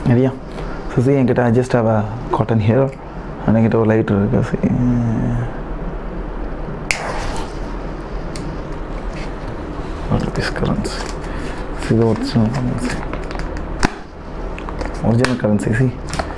சரியா so see என்கிட்ட I just have a cotton here என்கிட்ட ஒரு லைட் இருக்கு சி ருபீஸ் கரன்சி இது original currency original currency see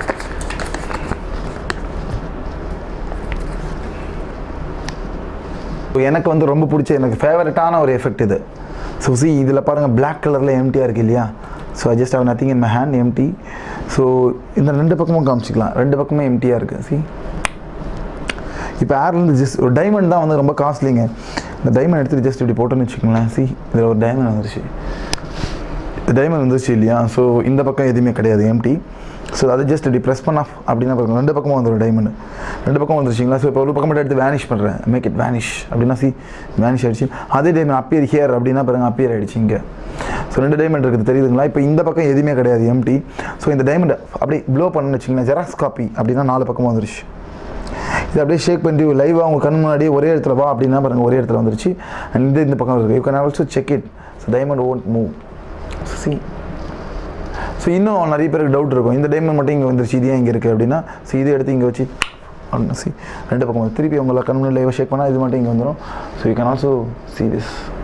எனக்கு வந்து ரொம்ப பிடிச்ச எனக்கு ஃபேவரட்டான ஒரு எஃபெக்ட் இது ஸோ சி இதில் பாருங்கள் பிளாக் கலரில் எம்டியாக இருக்குது இல்லையா so I just have nothing in my hand empty so இந்த ரெண்டு பக்கமும் காமிச்சிக்கலாம் ரெண்டு பக்கமும் எம்டியாக இருக்குது சி இப்போ ஏர்லேருந்து ஜஸ்ட் ஒரு டைமண்ட் தான் வந்து ரொம்ப காஸ்ட்லிங்க இந்த டைமண்ட் எடுத்துட்டு ஜஸ்ட் இப்படி போட்டோன்னு வச்சுக்கோங்களேன் சி இதில் ஒரு டைமண்ட் வந்துருச்சு டைமண்ட் வந்துருச்சு இல்லையா ஸோ இந்த பக்கம் எதுவுமே கிடையாது எம்டி ஸோ அது ஜஸ்ட் இப்படி ப்ரெஸ் பண்ண அப்படின்னா பார்க்கணும் ரெண்டு பக்கமும் வந்துடும் டைமண்ட் ரெண்டு பக்கம் வந்துருச்சிங்களா ஸோ இப்போ ஒரு பக்கம் மட்டும் எடுத்து வேனிஷ் பண்ணுறேன் மேக் இட் வேனிஷ் அப்படின்னா சி வேனிஷ் ஆயிடுச்சு அதே டைமண்ட் அப்பியர் ஹியர் அப்படின்னா பாருங்க அப்பியர் ஆயிடுச்சு இங்கே ஸோ ரெண்டு டைமண்ட் இருக்குது தெரியுதுங்களா இப்போ இந்த பக்கம் எதுவுமே கிடையாது எம்டி ஸோ இந்த டைமண்ட் அப்படியே ப்ளோ பண்ணுன்னு வச்சிங்களேன் ஜெராக்ஸ் காப்பி அப்படின்னா நாலு பக்கமும் வந்துருச்சு இது அப்படியே ஷேக் பண்ணி லைவாக உங்கள் கண் முன்னாடியே ஒரே இடத்துல வா அப்படின்னா பாருங்கள் ஒரே இடத்துல வந்துருச்சு அண்ட் இந்த இந்த பக்கம் இருக்குது you can also check it so diamond won't move see so இன்னும் நிறைய பேருக்கு டவுட் இருக்கும் இந்த டைமண்ட் மட்டும் இங்கே வந்துருச்சு இது ஏன் இங்கே இருக்குது அப்படின்னா ஸோ இதை எடுத்து இங்கே வச்சு அப்படின்னு சி ரெண்டு பக்கம் திருப்பி உங்களை கண் முன்னாடி லைவாக ஷேக் பண்ணால் இது மட்டும் இங்கே வந்துடும் so you can also see this